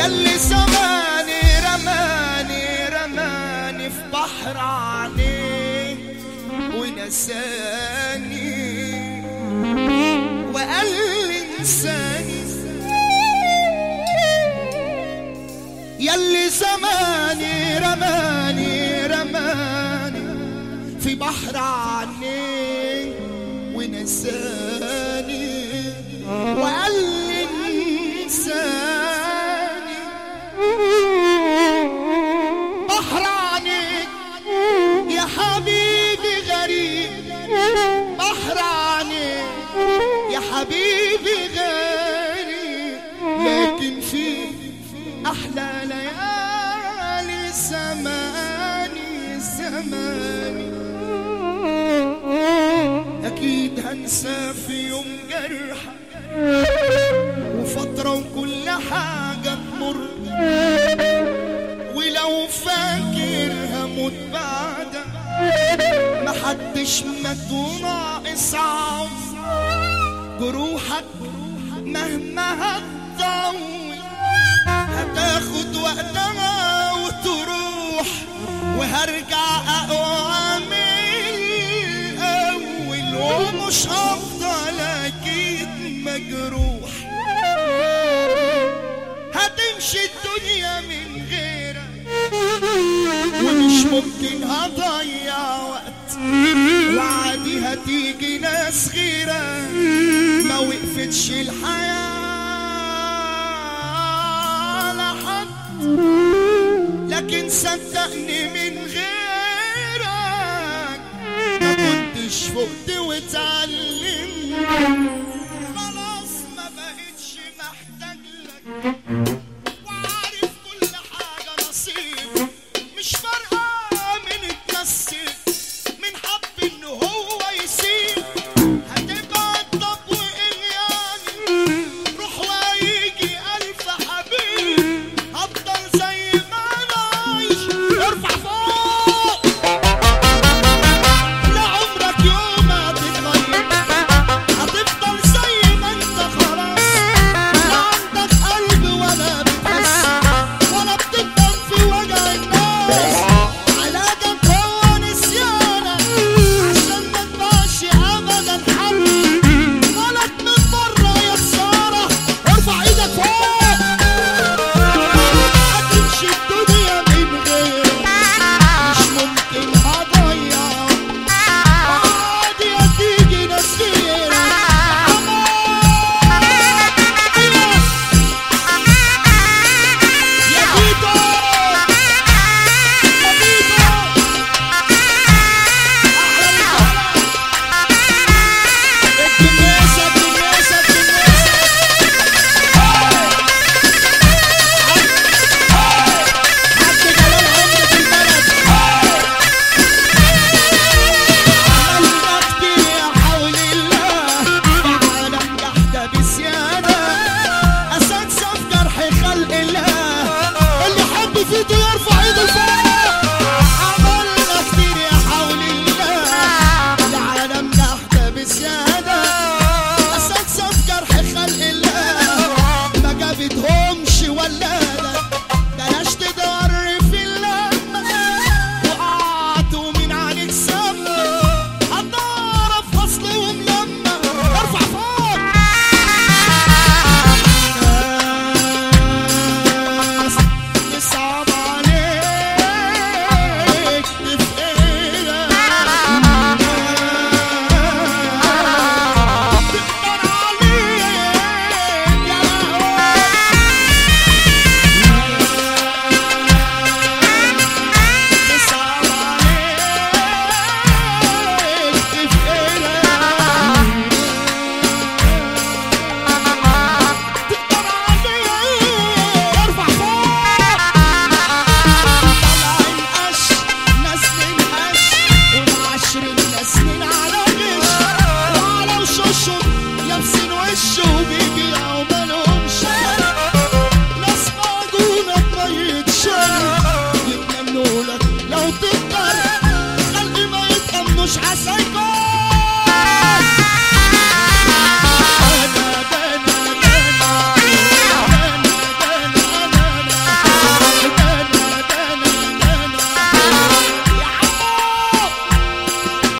ياللي زماني رماني رماني في بحر عينيه ونساني وقال لي انساني ياللي زماني رماني رماني في بحر عينيه ونساني وقال لي انساني بحر عينيك يا حبيبي غريب بحر عينيك يا حبيبي غريب لكن في احلى ليالي زماني زماني اكيد هنسى في يوم جرحك وفترة وكل حاجة تمر ولو فاكر هموت بعدك محدش مات وناقص عمر جروحك مهما هتطول هتاخد وقتها وتروح وهرجع اقوى من الاول ومش هفضل اكيد مجروح هتمشي الدنيا من غيرك ومش ممكن هضيع وقت وعادي هتيجي ناس غيرك ما وقفتش الحياة لحد لكن صدقني من غيرك ما كنتش فقت واتعلمت خلاص ما بقتش محتاج لك